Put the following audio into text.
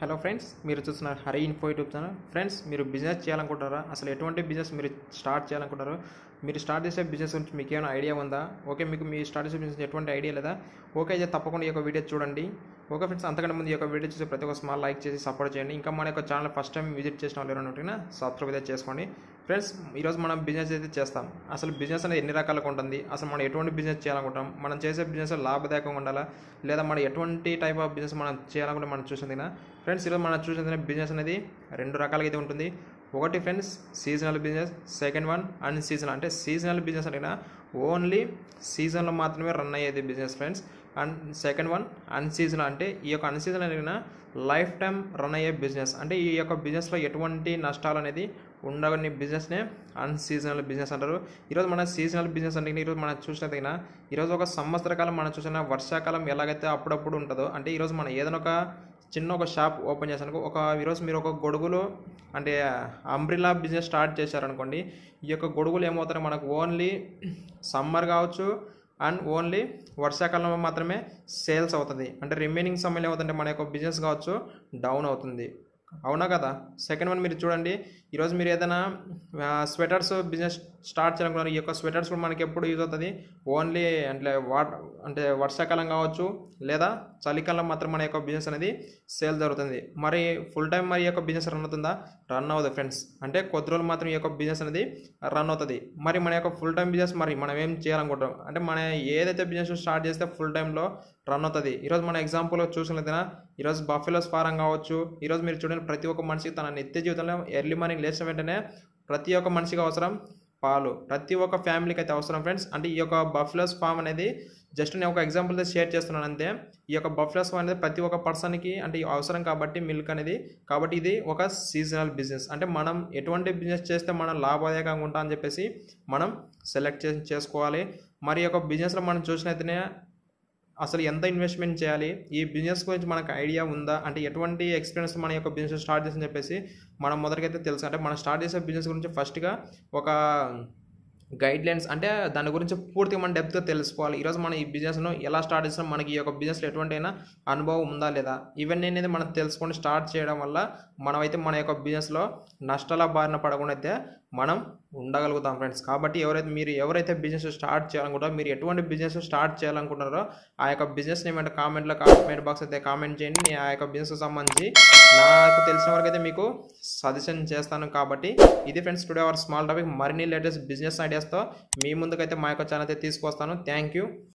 hello friends మీరు చూస్తున్నారు Hari info YouTube channel friends మీరు బిజినెస్ చేయాలనుకుంటారా అసలు ఎటువంటి బిజినెస్ మీరు స్టార్ట్ చేయాలనుకుంటారు మీరు స్టార్ట్ చేసే బిజినెస్ గురించి మీకు ఏమైనా ఐడియా ఉందా ఓకే మీకు మీ స్టార్ట్ చేసే బిజినెస్ ఎటువంటి ఐడియా లేదా ఓకే అయితే తప్పకుండా ఈ యొక్క వీడియో చూడండి ఓకే ఫ్రెండ్స్ అంతకంటే ముందు ఈ యొక్క వీడియో చూసి ప్రతి ఒక్క స్మాల్ లైక్ చేసి సపోర్ట్ చేయండి ఇంకా మన యొక్క ఛానల్ ఫస్ట్ టైం విజిట్ చేసిన వాళ్ళు ఎవరైనా సబ్స్క్రైబ్ అయితే చేసుకోండి ఫ్రెండ్స్ ఈరోజు మనం బిజినెస్ అయితే చేస్తాం అసలు బిజినెస్ అనేది ఎన్ని రకాలుగా ఉంటుంది అసలు మనం ఎటువంటి బిజినెస్ చేయాలనుకుంటాం మనం చేసే బిజినెస్ లాభదాయకంగా ఉండాలా లేదా మనం ఎటువంటి టైప్ ఆఫ్ బిజినెస్ మనం చేయాలనుకుంటే మనం చూసింది ఫ్రెండ్స్ ఈరోజు మనం చూసిన బిజినెస్ అనేది రెండు రకాలుగా అయితే ఉంటుంది ఒకటి friends seasonal business second one unseasonal అంటే సీజనల్ బిజినెస్ అంటే ఓన్లీ సీజన్లో మాత్రమే రన్ అయ్యేది business friends and second one unseasonal అంటే ఈ యొక్క అన్ సీజనల్ అనేది లైఫ్ టైం రన్ అయ్యే బిజినెస్ అంటే ఈ యొక్క బిజినెస్లో ఎటువంటి నష్టాలు అనేది ఉండని బిజినెస్నే అన్ సీజనల్ బిజినెస్ అంటారు ఈరోజు మన సీజనల్ బిజినెస్ అంటే ఈరోజు మనం చూసినట్టుగా ఈరోజు ఒక సంవత్సర కాలం మనం చూసిన వర్షాకాలం ఎలాగైతే అప్పుడప్పుడు ఉంటుందో అంటే ఈరోజు మనం ఏదైనా ఒక చిన్న ఒక షాప్ ఓపెన్ చేసాను ఒక ఈరోజు మీరు ఒక గొడుగులు అంటే అంబ్రిల్లా బిజినెస్ స్టార్ట్ చేశారనుకోండి ఈ యొక్క గొడుగులు ఏమవుతాయి మనకు ఓన్లీ సమ్మర్ కావచ్చు అండ్ ఓన్లీ వర్షాకాలంలో మాత్రమే సేల్స్ అవుతుంది అంటే రిమైనింగ్ సమయంలో ఏమవుతుందంటే మన యొక్క బిజినెస్ కావచ్చు డౌన్ అవుతుంది అవునా కదా సెకండ్ వన్ మీరు చూడండి ఈరోజు మీరు ఏదైనా స్వెటర్స్ బిజినెస్ స్టార్ట్ చేయాలనుకున్నారు ఈ యొక్క స్వెటర్స్ కూడా మనకి ఎప్పుడు యూజ్ అవుతుంది ఓన్లీ అంటే వాట్ అంటే వర్షాకాలం కావచ్చు లేదా చలికాలం మాత్రం మన యొక్క బిజినెస్ అనేది సేల్ జరుగుతుంది మరి ఫుల్ టైం మరి ఈ యొక్క బిజినెస్ రన్ అవుతుందా రన్ అవ్వదు ఫ్రెండ్స్ అంటే కొద్ది రోజులు మాత్రం ఈ యొక్క బిజినెస్ అనేది రన్ అవుతుంది మరి మన యొక్క ఫుల్ టైం బిజినెస్ మరి మనం ఏం చేయాలనుకుంటాం అంటే మన ఏదైతే బిజినెస్ స్టార్ట్ చేస్తే ఫుల్ టైంలో రన్ అవుతుంది ఈరోజు మన ఎగ్జాంపుల్ చూసినదైనా ఈరోజు బఫెలోస్ ఫారం కావచ్చు ఈరోజు మీరు చూడండి ప్రతి ఒక్క మనిషికి తన నిత్య జీవితంలో ఎర్లీ మార్నింగ్ లేచిన వెంటనే ప్రతి ఒక్క మనిషికి అవసరం పాలు ప్రతి ఒక్క ఫ్యామిలీకి అయితే అవసరం ఫ్రెండ్స్ అంటే ఈ యొక్క బఫ్లోస్ ఫామ్ అనేది జస్ట్ నేను ఒక ఎగ్జాంపుల్తో షేర్ చేస్తున్నాను అంతే ఈ యొక్క బఫ్లోస్ ఫామ్ అనేది ప్రతి ఒక్క పర్సన్కి అంటే అవసరం కాబట్టి మిల్క్ అనేది కాబట్టి ఇది ఒక సీజనల్ బిజినెస్ అంటే మనం ఎటువంటి బిజినెస్ చేస్తే మనం లాభదాయకంగా ఉంటా అని చెప్పేసి మనం సెలెక్ట్ చేసి చేసుకోవాలి మరి ఈ యొక్క బిజినెస్లో మనం చూసినైతేనే అసలు ఎంత ఇన్వెస్ట్మెంట్ చేయాలి ఈ బిజినెస్ గురించి మనకు ఐడియా ఉందా అంటే ఎటువంటి ఎక్స్పీరియన్స్ మన యొక్క బిజినెస్ స్టార్ట్ చేసి చెప్పేసి మనం మొదటికైతే తెలుసు అంటే మనం స్టార్ట్ చేసే బిజినెస్ గురించి ఫస్ట్గా ఒక గైడ్ లైన్స్ అంటే దాని గురించి పూర్తిగా మనం డెప్త్గా తెలుసుకోవాలి ఈరోజు మనం ఈ బిజినెస్ను ఎలా స్టార్ట్ చేసినా మనకి ఈ యొక్క బిజినెస్లో ఎటువంటి అయినా అనుభవం ఉందా లేదా ఇవన్నీ అనేది మనం తెలుసుకొని స్టార్ట్ చేయడం వల్ల మనమైతే మన యొక్క బిజినెస్లో నష్టాల బారిన పడకుండా అయితే మనం ఉండగలుగుతాం ఫ్రెండ్స్ కాబట్టి ఎవరైతే మీరు ఎవరైతే బిజినెస్ స్టార్ట్ చేయాలనుకుంటారో మీరు ఎటువంటి బిజినెస్ స్టార్ట్ చేయాలనుకుంటారో ఆ యొక్క బిజినెస్ ఏమంటే కామెంట్లో కామెంట్ బాక్స్ అయితే కామెంట్ చేయండి నేను ఆ యొక్క బిజినెస్కి సంబంధించి నాకు తెలిసిన వరకు అయితే మీకు సజెషన్ చేస్తాను కాబట్టి ఇది friends today our small topic మరిన్ని లేటెస్ట్ బిజినెస్ ఐడియాస్తో మీ ముందుకైతే మా యొక్క ఛానల్ అయితే తీసుకొస్తాను థ్యాంక్ యూ